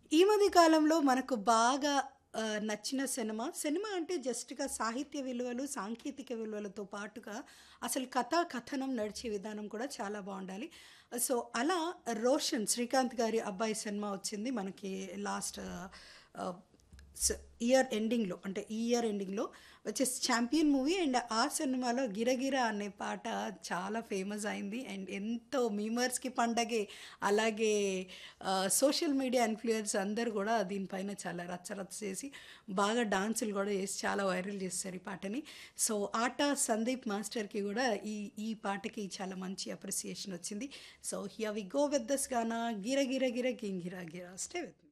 ఈ మధ్య కాలంలో మనకు బాగా ఆహ్, నచ్చిన సినిమా, సినిమా అంటే జస్ట్‌గా సాహిత్య విలువలు, సాంకేతిక విలువలతో పాటుగా అసలు కథా కథనం నడిచే విధానం కూడా చాలా బావుండాలి. సో, అలా 'రోషన్' శ్రీకాంత్ గారి అబ్బాయి సినిమా వచ్చింది మనకి లాస్ట్ ఆహ్, స్ ఇయర్ ఎండింగ్‌లో అంటే ఈ ఇయర్ ఎండింగ్‌లో వచ్చేసి 'ఛాంపియన్' మూవీ అండ్ ఆ సినిమాలో 'గిరగిర' అనే పాట చాలా ఫేమస్ అయింది. అండ్ ఎంతో మీమర్స్‌కి పండగే. అలాగే ఆహ్, సోషల్ మీడియా ఇన్‌ఫ్లుయెన్స్ అందరూ గూడా దీనిపైన చాలా రచ్చ రచ్చ చేసి బాగా డాన్సులు గూడా చేసి చాలా వైరల్ చేసేసారు ఈ పాటని. సో, ఆట సందీప్ మాస్టర్‌కి గూడా ఈ ఈ పాటకి చాలా మంచి అప్రిసియేషన్ వచ్చింది. So, here we go with this గానా 'గిర గిర గిర గింగిర గిర' స్టే విత్ మీ.